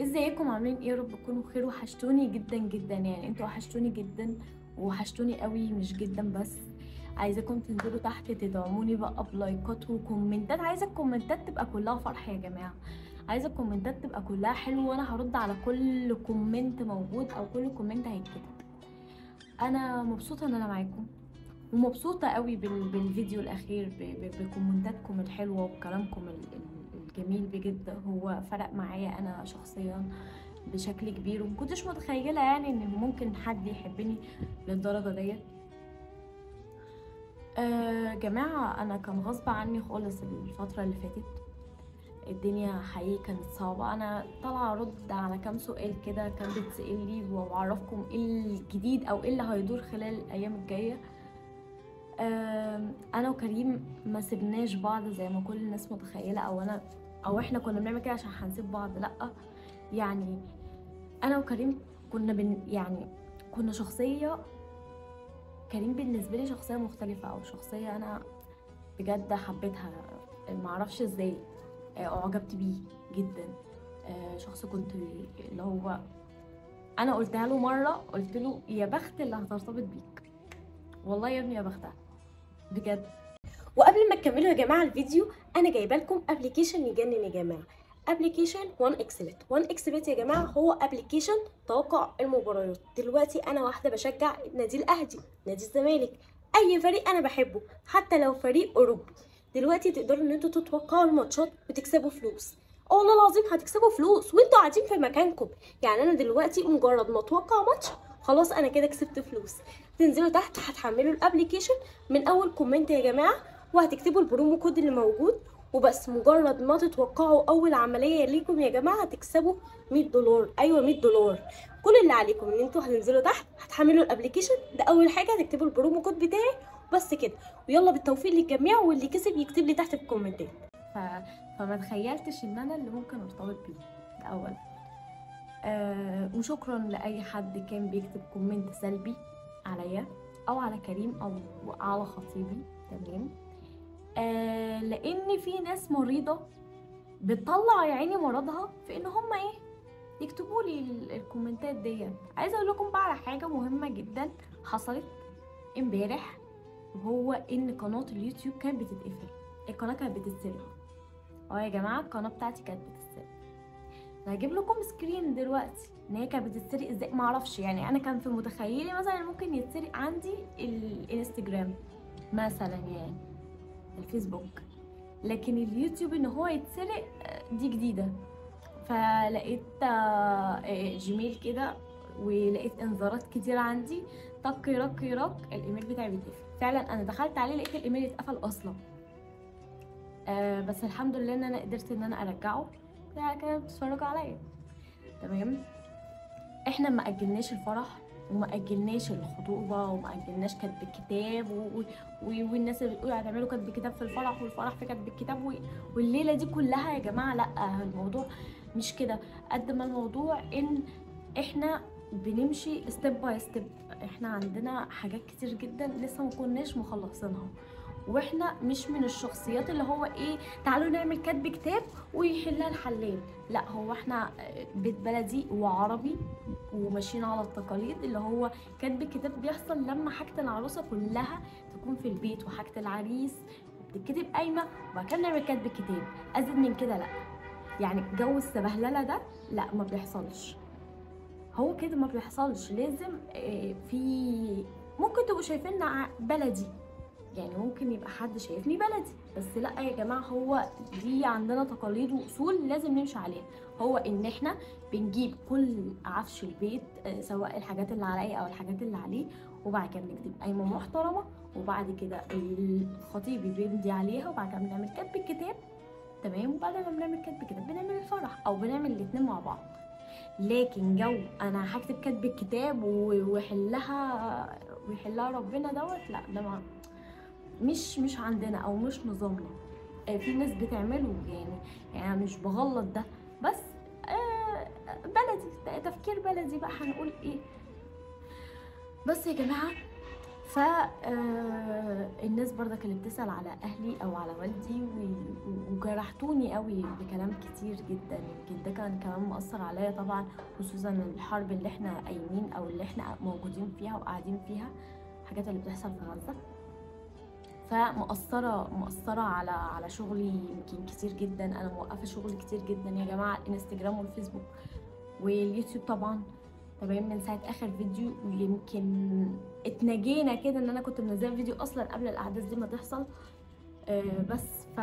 ازيكم عاملين ايه يا رب تكونوا بخير وحشتوني جدا جدا يعني انتوا وحشتوني جدا وحشتوني قوي مش جدا بس عايزاكم تنزلوا تحت تدعموني بقى بلايكات وكومنتات عايزه الكومنتات تبقى كلها فرح يا جماعه عايزه الكومنتات تبقى كلها حلوه وانا هرد على كل كومنت موجود او كل كومنت هيتكتب انا مبسوطه ان انا معاكم ومبسوطه قوي بال- بالفيديو الاخير ب- ب- بكومنتاتكم الحلوه وكلامكم ال- ال- الجميل بجد هو فرق معايا انا شخصيا بشكل كبير ومكنتش متخيله يعني ان ممكن حد يحبني للدرجه ديت آه جماعه انا كان غصب عني خالص الفتره اللي فاتت الدنيا حقيقي كانت صعبة أنا طالعة أرد على كام سؤال كده كان بيتسأل لي وأعرفكم إيه الجديد أو إيه اللي هيدور خلال الأيام الجاية آم، أنا وكريم ما سبناش بعض زي ما كل الناس متخيلة أو أنا أو إحنا كنا بنعمل كده عشان هنسيب بعض لأ يعني أنا وكريم كنا بن يعني كنا شخصية كريم بالنسبة لي شخصية مختلفة أو شخصية أنا بجد حبيتها معرفش ازاي آه، اعجبت بيه جدا آه، شخص كنت اللي هو انا قلتها له مره قلت له يا بخت اللي هترتبط بيك والله يا ابني يا بختها بجد وقبل ما تكملوا يا جماعه الفيديو انا جايبه لكم ابلكيشن يجنن يا جماعه ابلكيشن 1 اكس بت 1 اكس بت يا جماعه هو ابلكيشن توقع المباريات دلوقتي انا واحده بشجع نادي الاهلي نادي الزمالك اي فريق انا بحبه حتى لو فريق اوروبي دلوقتي تقدروا ان انتوا تتوقعوا الماتشات وتكسبوا فلوس اه والله العظيم هتكسبوا فلوس وانتوا قاعدين في مكانكم يعني انا دلوقتي مجرد ما اتوقع ماتش خلاص انا كده كسبت فلوس تنزلوا تحت هتحملوا الابلكيشن من اول كومنت يا جماعه وهتكتبوا البرومو كود اللي موجود وبس مجرد ما تتوقعوا اول عمليه ليكم يا جماعه هتكسبوا 100 دولار ايوه 100 دولار كل اللي عليكم ان انتوا هتنزلوا تحت هتحملوا الابلكيشن ده اول حاجه هتكتبوا البرومو كود بتاعي بس كده ويلا بالتوفيق للجميع واللي كسب يكتب لي تحت في الكومنتات ف... فما تخيلتش ان انا اللي ممكن ارتبط بيه ده اولا آه وشكرا لاي حد كان بيكتب كومنت سلبي عليا او على كريم او على خطيبي تمام آه لان في ناس مريضه بتطلع يا عيني مرضها في ان هم ايه يكتبوا لي ال- الكومنتات ديت عايزه اقول لكم بقى على حاجه مهمه جدا حصلت امبارح وهو ان قناه اليوتيوب كانت بتتقفل القناه كانت بتتسرق اه يا جماعه القناه بتاعتي كانت بتتسرق أنا هجيب لكم سكرين دلوقتي ان هي كانت بتتسرق ازاي معرفش يعني انا كان في متخيلي مثلا ممكن يتسرق عندي الانستجرام مثلا يعني الفيسبوك لكن اليوتيوب ان هو يتسرق آه، دي جديده فلقيت آه، آه، جيميل كده ولقيت انذارات كتير عندي طق رق رق الايميل بتاعي بيتقفل فعلا انا دخلت عليه لقيت الايميل اتقفل اصلا آه بس الحمد لله ان انا قدرت ان انا ارجعه يعني كانوا بتتفرجوا عليا تمام احنا ما اجلناش الفرح وما اجلناش الخطوبه وما اجلناش كتب الكتاب و... و... و- والناس اللي بتقول هتعملوا كتب الكتاب في الفرح والفرح في كتب الكتاب و... والليله دي كلها يا جماعه لا الموضوع مش كده قد ما الموضوع ان احنا بنمشي ستيب باي ستيب احنا عندنا حاجات كتير جدا لسه ما كناش مخلصينها واحنا مش من الشخصيات اللي هو ايه تعالوا نعمل كتب كتاب ويحلها الحلال لا هو احنا بيت بلدي وعربي وماشيين على التقاليد اللي هو كتب الكتاب بيحصل لما حاجة العروسة كلها تكون في البيت وحاجة العريس بتتكتب قايمة وبعد كده نعمل كتب الكتاب أزيد من كده لا يعني جو السبهللة ده لا ما بيحصلش هو كده ما بيحصلش لازم آه، في ممكن تبقوا شايفيننا ع- بلدي يعني ممكن يبقى حد شايفني بلدي بس لا يا جماعه هو دي عندنا تقاليد واصول لازم نمشي عليها هو ان احنا بنجيب كل عفش البيت آه، سواء الحاجات اللي عليا او الحاجات اللي عليه وبعد كده بنكتب قايمه محترمه وبعد كده الخطيب بيمضي عليها وبعد كده بنعمل كتب الكتاب تمام وبعد ما بنعمل كتب الكتاب بنعمل الفرح او بنعمل الاتنين مع بعض لكن جو انا هكتب كتب الكتاب و- ويحلها ويحلها ربنا دوت لا ده ما مش مش عندنا او مش نظامنا آه، في ناس بتعمله يعني يعني أنا مش بغلط ده بس آه، بلدي ده تفكير بلدي بقى هنقول ايه بس يا جماعه ف آه، الناس برضك اللي بتسأل على اهلي او على والدي و- و- وجرحتوني قوي بكلام كتير جدا يمكن ده كان كمان مؤثر عليا طبعا خصوصا الحرب اللي احنا قايمين او اللي احنا موجودين فيها وقاعدين فيها الحاجات اللي بتحصل في غزة فمؤثرة مؤثرة على على شغلي يمكن كتير جدا انا موقفة شغل كتير جدا يا جماعة الانستجرام والفيسبوك واليوتيوب طبعا تمام من ساعة اخر فيديو ويمكن اتناجينا كده ان انا كنت منزله فيديو اصلا قبل الاحداث دي ما تحصل آه بس ف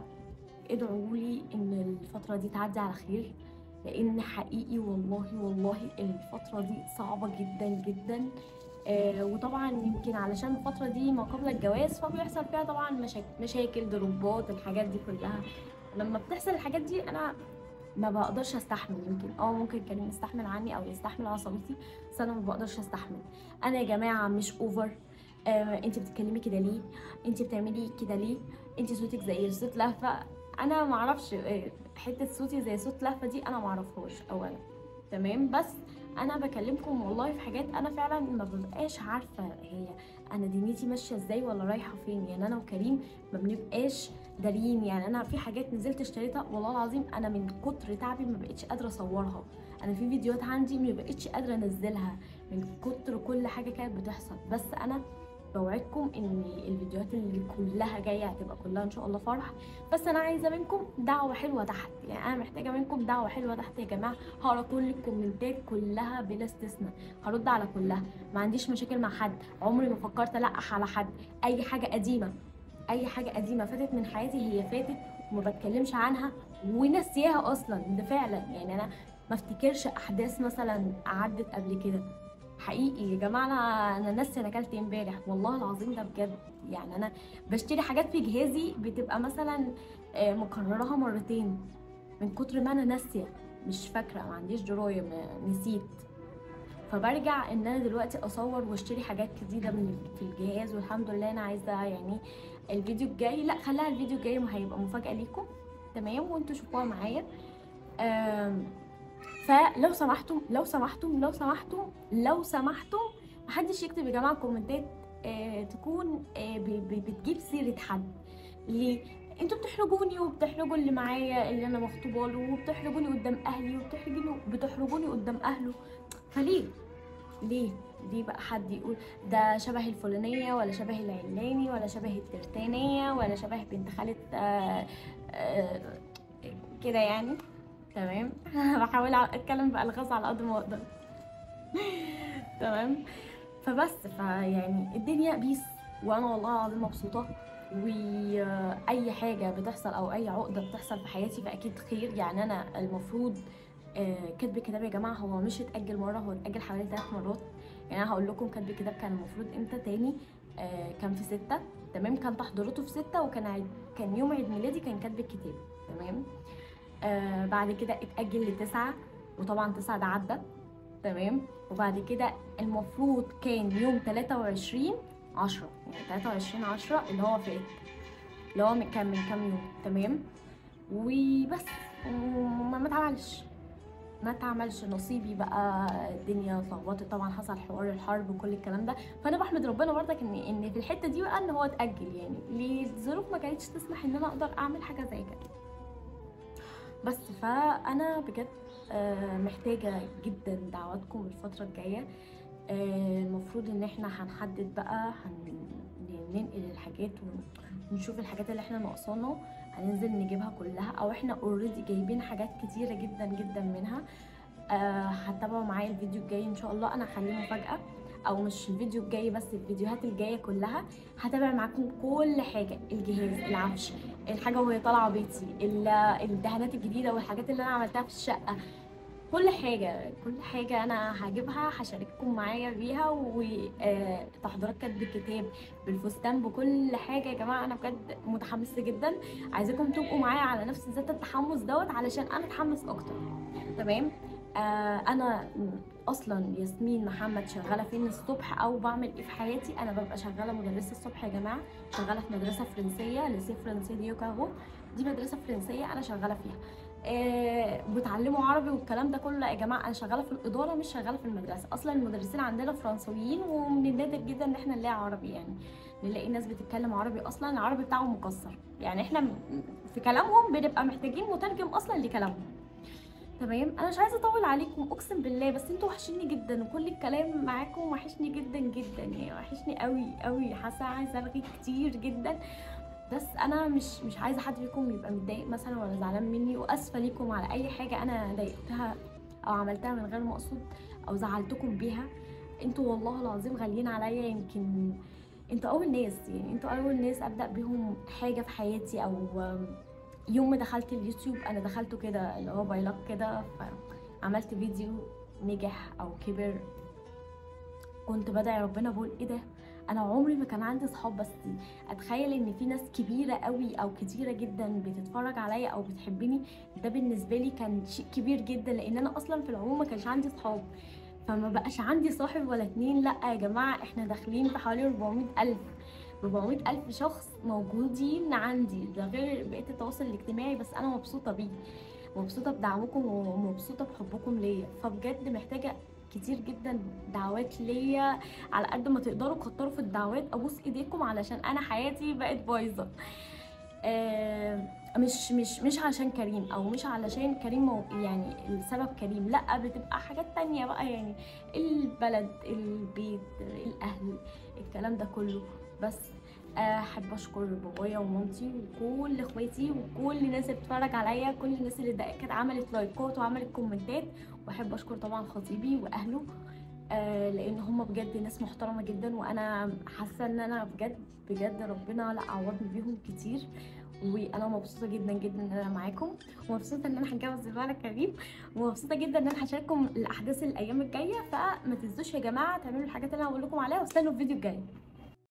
ادعوا لي ان الفترة دي تعدي على خير لان حقيقي والله والله الفترة دي صعبة جدا جدا آه وطبعا يمكن علشان الفترة دي ما قبل الجواز فبيحصل فيها طبعا مشاكل مشاكل ضربات الحاجات دي كلها لما بتحصل الحاجات دي انا ما بقدرش استحمل يمكن اه ممكن كريم يستحمل عني او يستحمل عصبيتي بس انا ما بقدرش استحمل انا يا جماعه مش اوفر آه انت بتتكلمي كده ليه انت بتعملي كده ليه انت صوتك زي صوت لهفه انا ما اعرفش آه، حته صوتي زي صوت لهفه دي انا ما اعرفهاش اولا تمام بس انا بكلمكم والله في حاجات انا فعلا ما ببقاش عارفه هي انا دنيتي ماشيه ازاي ولا رايحه فين يعني انا وكريم ما بنبقاش دارين يعني انا في حاجات نزلت اشتريتها والله العظيم انا من كتر تعبي ما بقتش قادره اصورها انا في فيديوهات عندي ما بقتش قادره انزلها من كتر كل حاجه كانت بتحصل بس انا بوعدكم ان الفيديوهات اللي كلها جايه هتبقى كلها ان شاء الله فرح بس انا عايزه منكم دعوه حلوه تحت يعني انا محتاجه منكم دعوه حلوه تحت يا جماعه هقرا كل الكومنتات كلها بلا استثناء هرد على كلها ما عنديش مشاكل مع حد عمري ما فكرت القح على حد اي حاجه قديمه اي حاجه قديمه فاتت من حياتي هي فاتت وما بتكلمش عنها ونسياها اصلا ده فعلا يعني انا ما افتكرش احداث مثلا عدت قبل كده حقيقي يا جماعه انا انا ناسيه انا اكلت إيه امبارح والله العظيم ده بجد يعني انا بشتري حاجات في جهازي بتبقى مثلا آه، مكررها مرتين من كتر ما انا ناسيه مش فاكره ما عنديش درايه ما- نسيت فبرجع ان انا دلوقتي اصور واشتري حاجات جديده من في الجهاز والحمد لله انا عايزه يعني الفيديو الجاي لا خليها الفيديو الجاي ما هيبقى مفاجاه ليكم تمام وانتوا شوفوها معايا آم، فلو سمحتم لو سمحتم لو سمحتم لو سمحتم محدش يكتب يا جماعه كومنتات آه تكون آه ب- ب- بتجيب سيره حد ليه انتوا بتحرجوني وبتحرجوا اللي معايا اللي انا مخطوبه له وبتحرجوني قدام اهلي وبتحرجوني بتحرجوني قدام اهله فليه ليه ليه بقى حد يقول ده شبه الفلانية ولا شبه العلاني ولا شبه الترتانية ولا شبه بنت خالة آه، آه، كده يعني تمام بحاول اتكلم بألغاز على قد ما اقدر تمام فبس فيعني الدنيا بيس وانا والله العظيم مبسوطه واي حاجه بتحصل او اي عقده بتحصل في حياتي فاكيد خير يعني انا المفروض آه، كتب الكتاب يا جماعه هو مش اتاجل مره هو اتاجل حوالي ثلاث مرات يعني انا هقول لكم كتب الكتاب كان المفروض امتى تاني آه، كان في ستة تمام كان تحضيراته في ستة وكان عيد كان يوم عيد ميلادي كان كاتب الكتاب تمام آه بعد كده اتأجل لتسعة وطبعا تسعة ده عدى تمام وبعد كده المفروض كان يوم 23 10 يعني 23 10 اللي هو فات اللي هو من- كان من كام يوم تمام وبس وما ما اتعملش ما اتعملش نصيبي بقى الدنيا اتلخبطت طبعا حصل حوار الحرب وكل الكلام ده فانا بحمد ربنا برضك ان ان في الحته دي بقى ان هو اتاجل يعني لظروف ما كانتش تسمح ان انا اقدر اعمل حاجه زي كده بس فانا بجد آه، محتاجه جدا دعواتكم الفتره الجايه آه، المفروض ان احنا هنحدد بقى هننقل الحاجات ونشوف الحاجات اللي احنا ناقصانا هننزل نجيبها كلها او احنا اوريدي جايبين حاجات كتيره جدا جدا منها آه، هتتابعوا معايا الفيديو الجاي ان شاء الله انا هخليه مفاجاه او مش الفيديو الجاي بس الفيديوهات الجايه كلها هتابع معاكم كل حاجه الجهاز العفش الحاجه وهي طالعه بيتي ال- الدهانات الجديده والحاجات اللي انا عملتها في الشقه كل حاجه كل حاجه انا هجيبها هشارككم معايا بيها وتحضيرات كتب الكتاب بالفستان بكل حاجه يا جماعه انا بجد متحمسه جدا عايزاكم تبقوا معايا على نفس ذات التحمس دوت علشان انا اتحمس اكتر تمام آه انا اصلا ياسمين محمد شغاله فين الصبح او بعمل ايه في حياتي انا ببقى شغاله مدرسه الصبح يا جماعه شغاله في مدرسه فرنسيه لسي فرنسي ديو كاغو دي مدرسه فرنسيه انا شغاله فيها آه، بتعلموا عربي والكلام ده كله لا يا جماعه انا شغاله في الاداره مش شغاله في المدرسه اصلا المدرسين عندنا فرنسويين ومن النادر جدا ان احنا نلاقي عربي يعني نلاقي ناس بتتكلم عربي اصلا العربي بتاعهم مكسر يعني احنا م- في كلامهم بنبقى محتاجين مترجم اصلا لكلامهم تمام انا مش عايزه اطول عليكم اقسم بالله بس انتوا وحشيني جدا وكل الكلام معاكم وحشني جدا جدا يعني وحشني قوي قوي حاسه عايزه الغي كتير جدا بس انا مش مش عايزه حد فيكم يبقى متضايق مثلا ولا زعلان مني واسفه ليكم على اي حاجه انا ضايقتها او عملتها من غير مقصود او زعلتكم بيها انتوا والله العظيم غاليين عليا يمكن انتوا اول ناس يعني انتوا اول ناس ابدا بيهم حاجه في حياتي او يوم ما دخلت اليوتيوب انا دخلته كده اللي هو بايلك كده فعملت فيديو نجح او كبر كنت بدعي ربنا بقول ايه ده انا عمري ما كان عندي صحاب بس اتخيل ان في ناس كبيره قوي او كتيره جدا بتتفرج عليا او بتحبني ده بالنسبه لي كان شيء كبير جدا لان انا اصلا في العموم ما كانش عندي صحاب فما بقاش عندي صاحب ولا اتنين لا يا جماعه احنا داخلين في حوالي 400 الف 400 الف شخص موجودين عندي ده غير بقيه التواصل الاجتماعي بس انا مبسوطه بيه مبسوطه بدعمكم ومبسوطه بحبكم ليا فبجد محتاجه كتير جدا دعوات ليا على قد ما تقدروا كتروا في الدعوات ابوس ايديكم علشان انا حياتي بقت بايظه آه، مش مش مش عشان كريم او مش علشان كريم مو- يعني السبب كريم لا بتبقى حاجات تانية بقى يعني البلد البيت الاهل الكلام ده كله بس آه، احب اشكر بابايا ومامتي وكل اخواتي وكل الناس اللي بتتفرج عليا كل الناس اللي دق- كانت عملت لايكات وعملت كومنتات واحب اشكر طبعا خطيبي واهله آه، لان هم بجد ناس محترمه جدا وانا حاسه ان انا بجد بجد ربنا لا عوضني بيهم كتير وانا مبسوطه جدا جدا ان انا معاكم ومبسوطه ان انا هتجوز الولد كريم ومبسوطه جدا ان انا هشارككم الاحداث الايام الجايه فما تنسوش يا جماعه تعملوا الحاجات اللي انا هقول لكم عليها واستنوا الفيديو الجاي